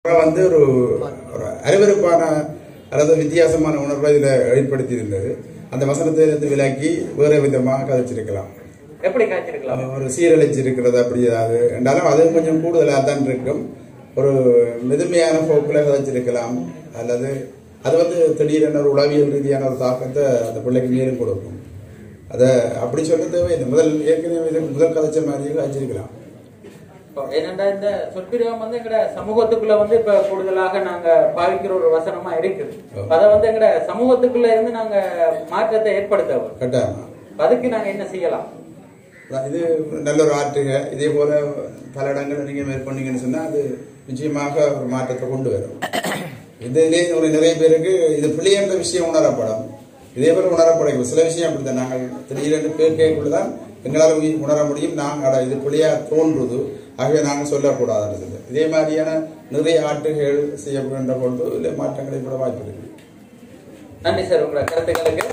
வந்து ஒரு ஒரு அருவருப்பான அல்லது வித்தியாசமான உணர்வை இதில் ஏற்படுத்தி இருந்தது அந்த வசனத்தை இருந்து விலக்கி வேறு விதமாக கதைச்சிருக்கலாம் எப்படி காய்ச்சிருக்கலாம் ஒரு சீரழிச்சு இருக்கிறது அப்படி ஏதாவது என்றாலும் அது கொஞ்சம் கூடுதலாக தான் இருக்கும் ஒரு மெதுமையான போக்கில் கதைச்சிருக்கலாம் அல்லது அது வந்து திடீரென ஒரு உளவியல் ரீதியான ஒரு தாக்கத்தை அந்த பிள்ளைக்கு மேலும் கொடுக்கும் அதை அப்படி சொல்ல தேவையில்லை முதல் ஏற்கனவே இது முதல் கதைச்ச மாதிரியே கதைச்சிருக்கலாம் ஏனென்றா இந்த சொற்பிரயோகம் வந்து எங்கட சமூகத்துக்குள்ள வந்து இப்ப கூடுதலாக நாங்க பாவிக்கிற ஒரு வசனமா இருக்குது அதை வந்து எங்கட சமூகத்துக்குள்ள இருந்து நாங்க மாற்றத்தை ஏற்படுத்த கட்டாயமா அதுக்கு நாங்க என்ன செய்யலாம் அதான் இது நல்ல ஒரு ஆற்றுக இதே போல பல இடங்களில் நீங்க மேற்கொண்டீங்கன்னு சொன்னா அது நிச்சயமாக ஒரு மாற்றத்தை கொண்டு வரும் இதுலேயே ஒரு நிறைய பேருக்கு இது பிள்ளைன்ற விஷயம் உணரப்படும் இதே போல உணரப்படும் சில விஷயம் அப்படித்தான் நாங்கள் திடீரென்று கேட்கக்குள்ளதான் எங்களால் உயி- உணர முடியும் நாங்கள் அட, இது பிள்ளையா தோன்றுது ஆகவே நாங்கள் சொல்லக்கூடாதுன்னு சொல்லி இதே மாதிரியான நிறைய ஆட்டுகள் செய்யப்படுகின்ற பொழுது இல்லை மாற்றங்களை கூட வாய்ப்பு இருக்கு நன்றி சார் உங்களோட கருத்துக்களுக்கு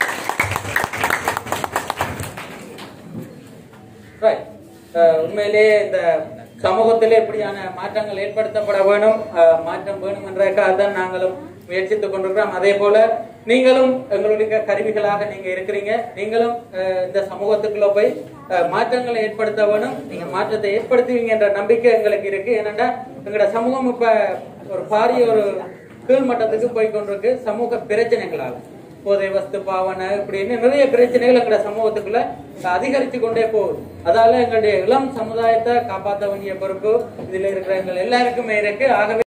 Right. அஹ் உண்மையிலேயே இந்த சமூகத்திலே இப்படியான மாற்றங்கள் ஏற்படுத்தப்பட வேணும் அஹ் மாற்றம் வேணும் என்றதுக்காக தான் நாங்களும் முயற்சித்துக் கொண்டிருக்கிறோம் அதே போல நீங்களும் எங்களுடைய கருவிகளாக நீங்க இருக்கிறீங்க நீங்களும் அஹ் இந்த சமூகத்துக்குள்ள போய் அஹ் மாற்றங்களை ஏற்படுத்த வேணும் நீங்க மாற்றத்தை ஏற்படுத்துவீங்க என்ற நம்பிக்கை எங்களுக்கு இருக்கு ஏனென்றா எங்களோட சமூகம் இப்ப ஒரு பாரிய ஒரு கீழ்மட்டத்துக்கு போய் கொண்டிருக்கு சமூக பிரச்சனைகளால் போதை வஸ்து பாவனை இப்படின்னு நிறைய பிரச்சனைகள் எங்களோட சமூகத்துக்குள்ள அதிகரித்து கொண்டே போகுது அதால எங்களுடைய இளம் சமுதாயத்தை காப்பாற்ற வேண்டிய பொறுப்பு இதுல இருக்கிற எங்கள் எல்லாருக்குமே இருக்கு ஆகவே